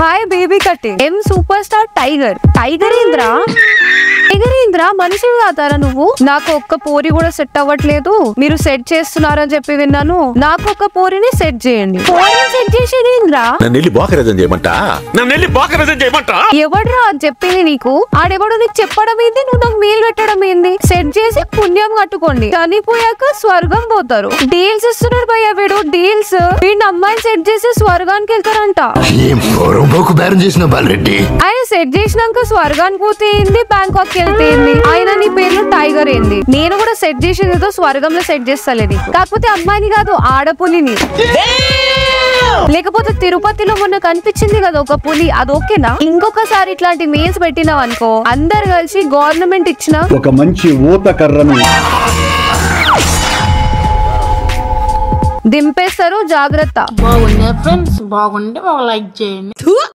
hi baby కట్టే ఎం super star tiger tiger ఏంద్రా టైగర్ ఏంద్రా మనిషి కాతారా నువ్వు నాకు ఒక్క పోరి కూడా సెట్ అవ్వట్లేదు మీరు సెట్ చేస్తున్నారని చెప్పి విన్నాను నాకు ఒక్క పోరిని సెట్ చేయండి పోరిని సెట్ చేసేది ఏంద్రా నన్ను వెళ్ళి బోకరేజం చేయమంట నన్ను వెళ్ళి బోకరేజం చేయమంట ఎవడ్రా అని చెప్పింది నీకు ఆడెవడు నీకు చెప్పడం ఏంది నువ్వు నాకు మేలు పెట్టడం ఏంది సెట్ చేసి పుణ్యం కట్టుకోండి చనిపోయాక స్వర్గం పోతారు డీల్స్ ఇస్తున్నాడు భయ్య వీడు డీల్స్ వీడిని అమ్మాయిని సెట్ చేసి స్వర్గానికి వెళ్తారంట ఏం పొరంబోకు బేరం చేసిన బాలరెడ్డి ఆయన సెట్ చేసినాక స్వర్గానికి పోతే ఏంది బ్యాంకాక్ వెళ్తే ఏంది ఆయన నీ పేరు టైగర్ ఏంది నేను కూడా సెట్ చేసేది ఏదో స్వర్గంలో సెట్ చేస్తాలే నీకు కాకపోతే అమ్మాయిని కాదు ఆడపులిని లేకపోతే తిరుపతిలో మొన్న కనిపించింది కదా ఒక పులి అది ఓకేనా ఇంకొకసారి ఇట్లాంటి మెయిల్స్ పెట్టినావు అనుకో అందరు కలిసి గవర్నమెంట్ ఇచ్చిన ఒక మంచి ఊత కర్రను దింపేస్తారు జాగ్రత్త బాగుండే ఫ్రెండ్స్ బాగుంటే ఒక లైక్ చేయండి